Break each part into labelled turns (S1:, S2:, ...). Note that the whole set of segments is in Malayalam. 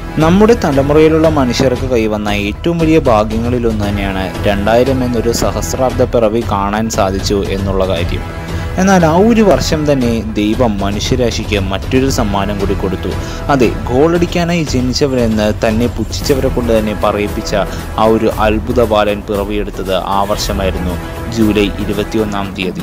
S1: നമ്മുടെ തലമുറയിലുള്ള മനുഷ്യർക്ക് കൈവന്ന ഏറ്റവും വലിയ ഭാഗ്യങ്ങളിലൊന്ന് തന്നെയാണ് രണ്ടായിരം എന്നൊരു സഹസ്രാബ്ദ പിറവി കാണാൻ സാധിച്ചു എന്നുള്ള കാര്യം എന്നാൽ ആ ഒരു വർഷം തന്നെ ദൈവം മനുഷ്യരാശിക്ക് മറ്റൊരു സമ്മാനം കൂടി കൊടുത്തു അതെ ഗോളടിക്കാനായി ജനിച്ചവരെന്ന് തന്നെ പുച്ഛിച്ചവരെ കൊണ്ട് തന്നെ പറയിപ്പിച്ച ആ ഒരു അത്ഭുത ബാലൻ പിറവിയെടുത്തത് ആ വർഷമായിരുന്നു ജൂലൈ ഇരുപത്തിയൊന്നാം തീയതി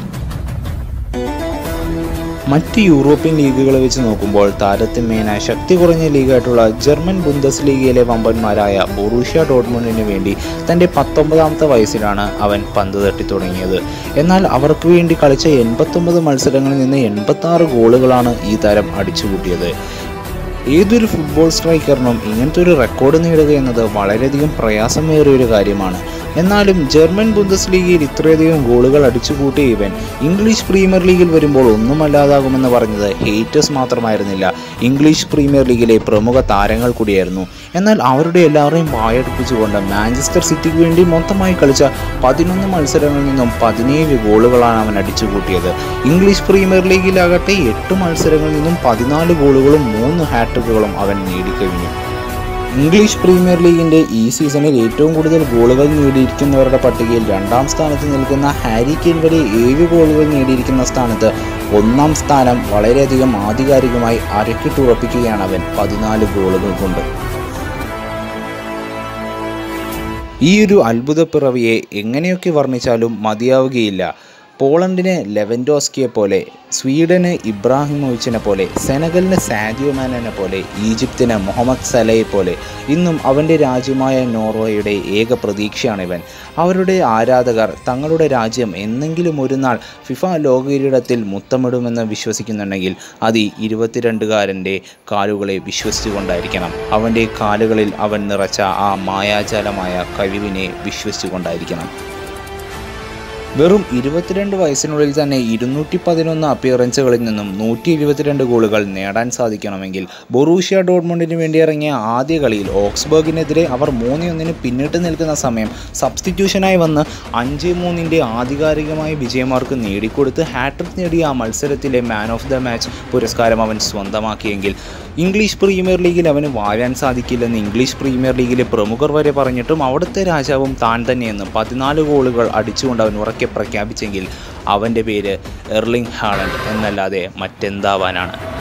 S1: മറ്റ് യൂറോപ്യൻ ലീഗുകളെ വെച്ച് നോക്കുമ്പോൾ താരതമ്യേന ശക്തി കുറഞ്ഞ ലീഗായിട്ടുള്ള ജർമ്മൻ ബുന്തസ് ലീഗയിലെ വമ്പന്മാരായ ബൊറൂഷ്യ ഡോട്ട്മുണ്ടിന് വേണ്ടി തൻ്റെ പത്തൊമ്പതാമത്തെ വയസ്സിലാണ് അവൻ പന്ത് തട്ടി തുടങ്ങിയത് എന്നാൽ അവർക്ക് വേണ്ടി കളിച്ച എൺപത്തൊമ്പത് മത്സരങ്ങളിൽ നിന്ന് എൺപത്തി ഗോളുകളാണ് ഈ താരം അടിച്ചുകൂട്ടിയത് ഏതൊരു ഫുട്ബോൾ സ്ട്രൈക്കറിനും ഇങ്ങനത്തെ ഒരു റെക്കോർഡ് നേടുക എന്നത് വളരെയധികം പ്രയാസമേറിയ ഒരു കാര്യമാണ് എന്നാലും ജർമ്മൻ ബുന്തസ് ലീഗിൽ ഇത്രയധികം ഗോളുകൾ അടിച്ചുകൂട്ടിയ ഇവൻ ഇംഗ്ലീഷ് പ്രീമിയർ ലീഗിൽ വരുമ്പോൾ ഒന്നുമല്ലാതാകുമെന്ന് പറഞ്ഞത് ഹേറ്റേഴ്സ് മാത്രമായിരുന്നില്ല ഇംഗ്ലീഷ് പ്രീമിയർ ലീഗിലെ പ്രമുഖ താരങ്ങൾ കൂടിയായിരുന്നു എന്നാൽ അവരുടെ എല്ലാവരെയും വായടുപ്പിച്ചുകൊണ്ട് മാഞ്ചസ്റ്റർ സിറ്റിക്ക് വേണ്ടി മൊത്തമായി കളിച്ച പതിനൊന്ന് മത്സരങ്ങളിൽ നിന്നും പതിനേഴ് ഗോളുകളാണ് അവൻ അടിച്ചുകൂട്ടിയത് ഇംഗ്ലീഷ് പ്രീമിയർ ലീഗിലാകട്ടെ എട്ട് മത്സരങ്ങളിൽ നിന്നും പതിനാല് ഗോളുകളും മൂന്ന് ഹാട്രിക്കുകളും അവൻ നേടിക്കഴിഞ്ഞു ഇംഗ്ലീഷ് പ്രീമിയർ ലീഗിന്റെ ഈ സീസണിൽ ഏറ്റവും കൂടുതൽ ഗോളുകൾ നേടിയിരിക്കുന്നവരുടെ പട്ടികയിൽ രണ്ടാം സ്ഥാനത്ത് നിൽക്കുന്ന ഹാരി കെയ്ൻ വരെ ഏഴ് ഗോളുകൾ നേടിയിരിക്കുന്ന സ്ഥാനത്ത് ഒന്നാം സ്ഥാനം വളരെയധികം ആധികാരികമായി അരക്കിട്ടുറപ്പിക്കുകയാണ് അവൻ പതിനാല് ഗോളുകൾ കൊണ്ട് ഈ ഒരു അത്ഭുത പിറവിയെ എങ്ങനെയൊക്കെ വർണ്ണിച്ചാലും മതിയാവുകയില്ല പോളണ്ടിന് ലെവൻഡോസ്കിയെ പോലെ സ്വീഡന് ഇബ്രാഹിമോവിച്ചിനെ പോലെ സെനഗലിന് സാദിയോ മാനനെ പോലെ ഈജിപ്തിന് മുഹമ്മദ് സലയെ പോലെ ഇന്നും അവൻ്റെ രാജ്യമായ നോർവേയുടെ ഏക പ്രതീക്ഷയാണ് ഇവൻ അവരുടെ ആരാധകർ തങ്ങളുടെ രാജ്യം എന്നെങ്കിലും ഒരു നാൾ ഫിഫ ലോക കിരീടത്തിൽ മുത്തമിടുമെന്ന് വിശ്വസിക്കുന്നുണ്ടെങ്കിൽ അത് ഈ ഇരുപത്തിരണ്ടുകാരൻ്റെ കാലുകളെ വിശ്വസിച്ചുകൊണ്ടായിരിക്കണം അവൻ്റെ കാലുകളിൽ അവൻ നിറച്ച ആ മായാജാലമായ കഴിവിനെ വിശ്വസിച്ചുകൊണ്ടായിരിക്കണം വെറും ഇരുപത്തിരണ്ട് വയസ്സിനുള്ളിൽ തന്നെ ഇരുന്നൂറ്റി പതിനൊന്ന് അപ്പിയറൻസുകളിൽ നിന്നും നൂറ്റി ഇരുപത്തിരണ്ട് ഗോളുകൾ നേടാൻ സാധിക്കണമെങ്കിൽ ബൊറൂഷ്യ ഡോട്ട്മണ്ടിന് വേണ്ടി ഇറങ്ങിയ ആദ്യ കളിയിൽ ഓക്സ്ബർഗിനെതിരെ അവർ മൂന്ന് ഒന്നിന് പിന്നിട്ട് നിൽക്കുന്ന സമയം സബ്സ്റ്റിറ്റ്യൂഷനായി വന്ന് അഞ്ച് മൂന്നിൻ്റെ ആധികാരികമായ വിജയമാർക്ക് നേടിക്കൊടുത്ത് ഹാട്രിക് നേടിയ ആ മത്സരത്തിലെ മാൻ ഓഫ് ദ മാച്ച് പുരസ്കാരം അവൻ സ്വന്തമാക്കിയെങ്കിൽ ഇംഗ്ലീഷ് പ്രീമിയർ ലീഗിൽ അവന് വാഴാൻ സാധിക്കില്ലെന്ന് ഇംഗ്ലീഷ് പ്രീമിയർ ലീഗിലെ പ്രമുഖർ വരെ പറഞ്ഞിട്ടും അവിടുത്തെ രാജാവും താൻ തന്നെയെന്ന് പതിനാല് ഗോളുകൾ അടിച്ചുകൊണ്ട് അവൻ ഉറക്കെ പ്രഖ്യാപിച്ചെങ്കിൽ അവൻ്റെ പേര് എർലിംഗ് ഹാളണ്ട് എന്നല്ലാതെ മറ്റെന്താവാനാണ്